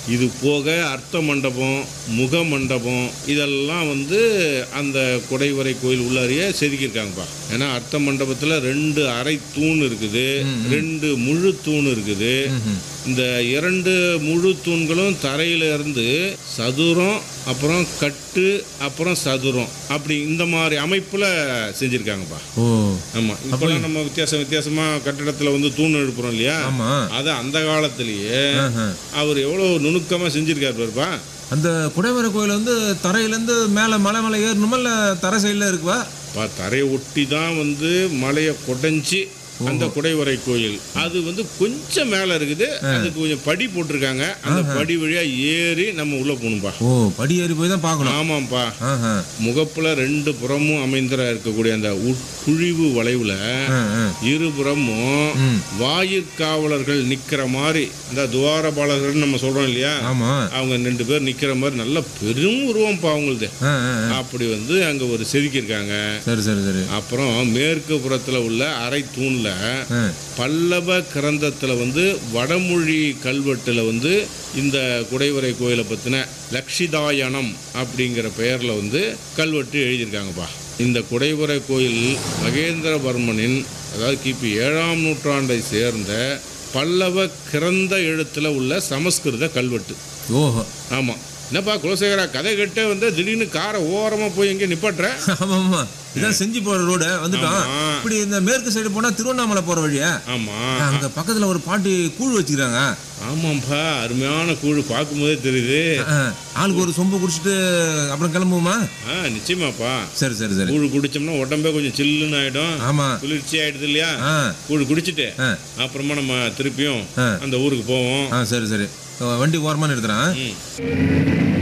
இது போக அர்த்த மண்டபம் முக மண்டபம் இதெல்லாம் வந்து அந்த குடைவரை கோயில் உள்ளாரியே செதுக்கியிருக்காங்கப்பா ஏன்னா அர்த்த மண்டபத்தில் ரெண்டு அரை தூண் இருக்குது ரெண்டு முழு தூண் இருக்குது ம்ஹும். இந்த இரண்டு முழு தூண்களும் தரையில இருந்து சதுரம் அப்புறம் கட்டு அப்புறம் சதுரம் அப்படி இந்த மாதிரி அமைப்புல செஞ்சிருக்காங்கப்பா ஓ ஆமா இப்பெல்லாம் நம்ம வித்தியாசம் வித்தியாசமா கட்டடத்துல வந்து தூண் எழுப்புறோம் இல்லையா ஆமா அதை அந்த காலத்திலேயே ஆஹா. அவர் எவ்வளவு நுணுக்கமா செஞ்சிருக்காரு பாருப்பா அந்த குடைவரை கோயில் வந்து தரையிலேருந்து மேலே மலை மலை ஏறணுமா இல்லை தரை சைடில் இருக்குவா பா தரையை ஒட்டி தான் வந்து மலையை குடைஞ்சி அந்த குடைவரை கோயில் அது வந்து கொஞ்சம் மேல இருக்குது அதுக்கு கொஞ்சம் படி போட்டிருக்காங்க அந்த படி வழியா ஏறி நம்ம உள்ள போகணும்பா ஓ படி ஏறி போய் தான் பார்க்கணும் ஆமாம்ப்பா ஆஹா. முகப்புல ரெண்டு புறமும் அமைந்திர இருக்கக்கூடிய அந்த உட்குழிவு வளைவுல ஆ, ஆ. இருபுறமும் ம். வாயிற்காவலர்கள் நிக்கிற மாதிரி இந்த துவாரபாலகர்கள் நம்ம சொல்றோம் இல்லையா ஆமா அவங்க ரெண்டு பேர் நிக்கிற மாதிரி நல்ல பெரும் உருவம்ப்பா அவங்களுது ஆ, ஆ, ஆ. அப்படி வந்து அங்க ஒரு செதுக்கியிருக்காங்க சரி சரி சரி அப்புறம் மேற்கு புறத்துல உள்ள அரை தூண்ல ஆ. பல்லவ கிரந்தத்துல வந்து வடமொழி கல்வெட்டுல வந்து இந்த குடைவரை கோயிலை பத்தின லக்ஷிதாயனம் அப்படிங்கிற பெயர்ல வந்து கல்வெட்டு எழுதியிருக்காங்கப்பா இந்த குடைவரை கோயில் மகேந்திரவர்மனின் அதாவது கிபி ஏழாம் நூற்றாண்டை சேர்ந்த பல்லவ கிரந்த எழுத்துல உள்ள சமஸ்கிருத கல்வெட்டு ஓஹோ ஆமா என்னப்பா குலசேகரா கதை கட்ட வந்து திடீர்னு காரை ஓரமா போய் எங்கே நிப்பாட்டுற ஆமா ஆமா இதான் செஞ்சு போற ரோடு வந்துட்டோம் ஆமா. இப்படி இந்த மேற்கு சைடு போனா திருவண்ணாமலை போற வழியா ஆமா அங்க பக்கத்துல ஒரு பாட்டி கூழ் வச்சுக்கிறாங்க ஆமாம்ப்பா அருமையான கூழ் பார்க்கும்போதே தெரியுது ஆ, ஆளுக்கு ஒரு சொம்பு குடிச்சிட்டு அப்புறம் கிளம்புவோமா ஆ நிச்சயமாப்பா சரி சரி சரி கூழ் குடிச்சோம்னா உடம்பே கொஞ்சம் சில்லுன்னு ஆயிடும் ஆமா குளிர்ச்சி ஆயிடுது இல்லையா ஆ கூழ் குடிச்சிட்டு ஆ அப்புறமா நம்ம திருப்பியும் ஆ. அந்த ஊருக்கு போவோம் ஆ சரி சரி வண்டி ஓரமா நிறுத்துறேன் ம்